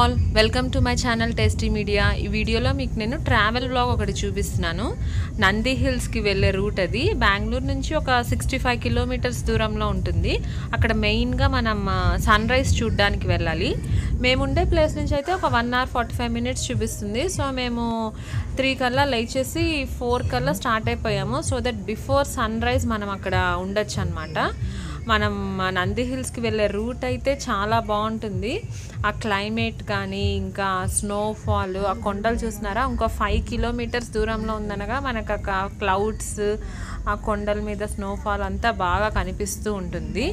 all welcome to my channel tasty media ఈ వీడియోలో మీకు నేను ట్రావెల్ బ్లాగ్ ఒకటి చూపిస్తున్నాను నంది హిల్స్కి వెళ్ళే రూట్ అది బెంగళూరు నుంచి ఒక సిక్స్టీ ఫైవ్ కిలోమీటర్స్ దూరంలో ఉంటుంది అక్కడ మెయిన్గా మనం సన్ రైజ్ చూడడానికి వెళ్ళాలి మేము ఉండే ప్లేస్ నుంచి అయితే ఒక one hour forty five minutes చూపిస్తుంది సో మేము త్రీ కల్లా లేచేసి ఫోర్ కల్లా స్టార్ట్ అయిపోయాము so that before sunrise మనం అక్కడ ఉండొచ్చు అనమాట మనం నంది హిల్స్కి వెళ్ళే రూట్ అయితే చాలా బాగుంటుంది ఆ క్లైమేట్ కానీ ఇంకా స్నోఫాల్ ఆ కొండలు చూస్తున్నారా ఇంకో ఫైవ్ కిలోమీటర్స్ దూరంలో ఉందనగా మనకు ఆ క్లౌడ్స్ ఆ కొండల మీద స్నోఫాల్ అంతా బాగా కనిపిస్తూ ఉంటుంది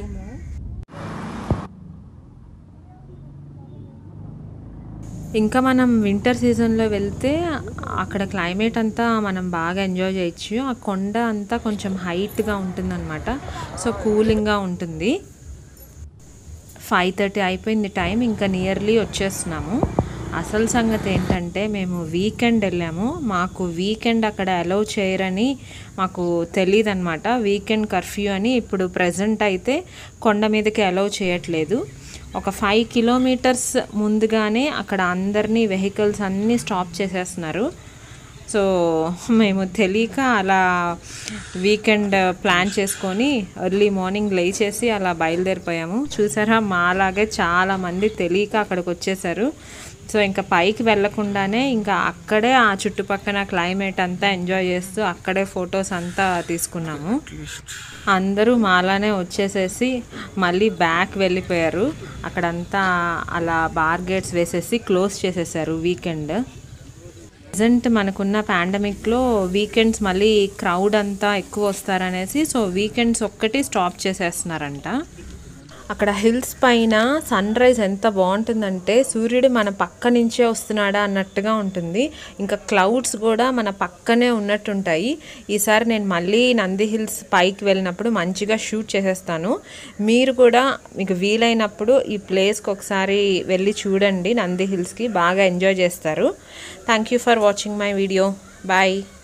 ఇంకా మనం వింటర్ సీజన్లో వెళ్తే అక్కడ క్లైమేట్ అంతా మనం బాగా ఎంజాయ్ చేయొచ్చు ఆ కొండ అంతా కొంచెం హైట్గా ఉంటుందన్నమాట సో కూలింగ్గా ఉంటుంది ఫైవ్ థర్టీ అయిపోయింది టైం ఇంకా నియర్లీ వచ్చేస్తున్నాము అసలు సంగతి ఏంటంటే మేము వీకెండ్ వెళ్ళాము మాకు వీకెండ్ అక్కడ అలౌ చేయరని మాకు తెలియదు అనమాట వీకెండ్ కర్ఫ్యూ అని ఇప్పుడు ప్రజెంట్ అయితే కొండ మీదకి అలౌ చేయట్లేదు ఒక ఫైవ్ కిలోమీటర్స్ ముందుగానే అక్కడ అందరినీ వెహికల్స్ అన్నీ స్టాప్ చేసేస్తున్నారు సో మేము తెలియక అలా వీకెండ్ ప్లాన్ చేసుకొని ఎర్లీ మార్నింగ్ లేచేసి అలా బయలుదేరిపోయాము చూసారా మాలాగే చాలామంది తెలియక అక్కడికి వచ్చేసారు సో ఇంకా పైకి వెళ్ళకుండానే ఇంకా అక్కడే ఆ చుట్టుపక్కల క్లైమేట్ అంతా ఎంజాయ్ చేస్తూ అక్కడే ఫొటోస్ అంతా తీసుకున్నాము అందరూ మాలానే వచ్చేసేసి మళ్ళీ బ్యాక్ వెళ్ళిపోయారు అక్కడంతా అలా బార్ గేట్స్ వేసేసి క్లోజ్ చేసేసారు వీకెండ్ ప్రజెంట్ మనకున్న పాండమిక్లో వీకెండ్స్ మళ్ళీ క్రౌడ్ అంతా ఎక్కువ వస్తారనేసి సో వీకెండ్స్ ఒక్కటి స్టాప్ చేసేస్తున్నారంట అక్కడ హిల్స్ పైన సన్ రైజ్ ఎంత బాగుంటుందంటే సూర్యుడు మన పక్క నుంచే వస్తున్నాడా అన్నట్టుగా ఉంటుంది ఇంకా క్లౌడ్స్ కూడా మన పక్కనే ఉన్నట్టుంటాయి ఈసారి నేను మళ్ళీ నంది హిల్స్ పైకి వెళ్ళినప్పుడు మంచిగా షూట్ చేసేస్తాను మీరు కూడా మీకు వీలైనప్పుడు ఈ ప్లేస్కి ఒకసారి వెళ్ళి చూడండి నంది హిల్స్కి బాగా ఎంజాయ్ చేస్తారు thank you for watching my video bye